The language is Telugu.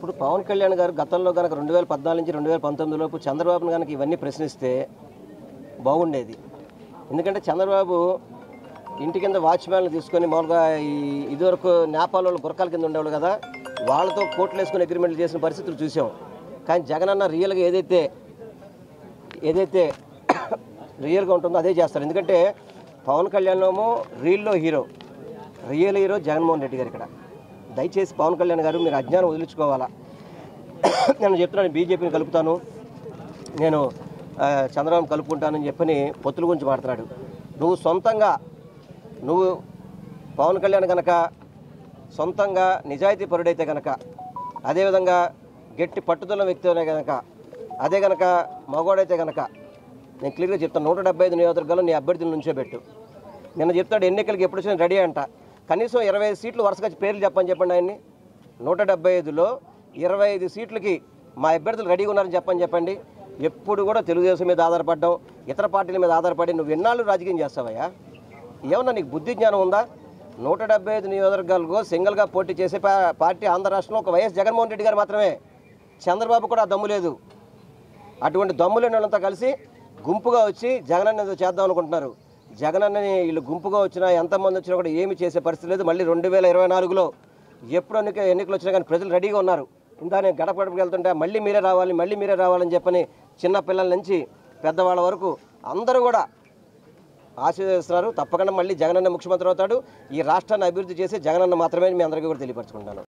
ఇప్పుడు పవన్ కళ్యాణ్ గారు గతంలో కనుక రెండు వేల పద్నాలుగు నుంచి రెండు వేల పంతొమ్మిది లోపు చంద్రబాబును కనుక ఇవన్నీ ప్రశ్నిస్తే బాగుండేది ఎందుకంటే చంద్రబాబు ఇంటి కింద వాచ్మ్యాన్లు తీసుకొని మామూలుగా ఈ ఇదివరకు నేపాల్ వాళ్ళు గురకాల కింద ఉండేవాళ్ళు కదా వాళ్ళతో కోట్లు వేసుకుని అగ్రిమెంట్లు చేసిన పరిస్థితులు చూసాం కానీ జగన్ అన్న రియల్గా ఏదైతే ఏదైతే రియల్గా ఉంటుందో అదే చేస్తారు ఎందుకంటే పవన్ కళ్యాణ్ ఏమో రీల్లో hero real hero Jaganmohan Reddy garu ఇక్కడ దయచేసి పవన్ కళ్యాణ్ గారు మీరు అజ్ఞానం వదిలించుకోవాలా నేను చెప్తున్నాను బీజేపీని కలుపుతాను నేను ఆ, చంద్రబాబు కలుపుకుంటానని చెప్పని పొత్తుల గురించి మాట్లాడు నువ్వు సొంతంగా నువ్వు పవన్ కళ్యాణ్ కనుక సొంతంగా నిజాయితీ పరుడైతే కనుక అదేవిధంగా గట్టి పట్టుదల వ్యక్తి అనే కనుక అదే కనుక మగవాడైతే కనుక నేను క్లియర్గా చెప్తాను నూట డెబ్బై ఐదు నియోజకవర్గాల్లో నీ అభ్యర్థులు నుంచో పెట్టు నిన్న చెప్తాడు ఎన్నికలకి ఎప్పుడు వచ్చినా రెడీ అంట కనీసం ఇరవై ఐదు సీట్లు వరుసగా పేర్లు చెప్పని చెప్పండి ఆయన్ని నూట డెబ్బై ఐదులో ఇరవై ఐదు సీట్లకి మా అభ్యర్థులు రెడీగా ఉన్నారని చెప్పని చెప్పండి ఎప్పుడు కూడా తెలుగుదేశం మీద ఆధారపడడం ఇతర పార్టీల మీద ఆధారపడి నువ్వు ఎన్నాళ్ళు రాజకీయం చేస్తావయ్యా ఏమన్నా నీకు బుద్ధి జ్ఞానం ఉందా నూట డెబ్బై ఐదు నియోజకవర్గాలకు సింగిల్గా పోటీ చేసే పా- పార్టీ ఆంధ్ర రాష్ట్రంలో ఒక వైఎస్ జగన్మోహన్ రెడ్డి గారు మాత్రమే చంద్రబాబు కూడా ఆ దమ్ము లేదు అటువంటి దమ్ము లేని వాళ్ళంతా కలిసి గుంపుగా వచ్చి జగనన్న ఏదో చేద్దాం అనుకుంటున్నారు జగనన్నని వీళ్ళు గుంపుగా వచ్చినా ఎంతమంది వచ్చినా కూడా ఏమి చేసే పరిస్థితి లేదు మళ్ళీ రెండు వేల ఇరవై నాలుగులో ఎప్పుడు ఎన్నిక ఎన్నికలు వచ్చినా కానీ ప్రజలు రెడీగా ఉన్నారు ఇందా నేను గడప గడపకి వెళ్తుంటే మళ్ళీ మీరే రావాలి మళ్ళీ మీరే రావాలని చెప్పని చిన్న పిల్లల నుంచి పెద్దవాళ్ళ వరకు అందరూ కూడా ఆశీర్వదిస్తున్నారు తప్పకుండా మళ్ళీ జగనన్న ముఖ్యమంత్రి అవుతాడు ఈ రాష్ట్రాన్ని అభివృద్ధి చేసి జగనన్న మాత్రమే మీ అందరికీ కూడా తెలియపరచుకుంటాను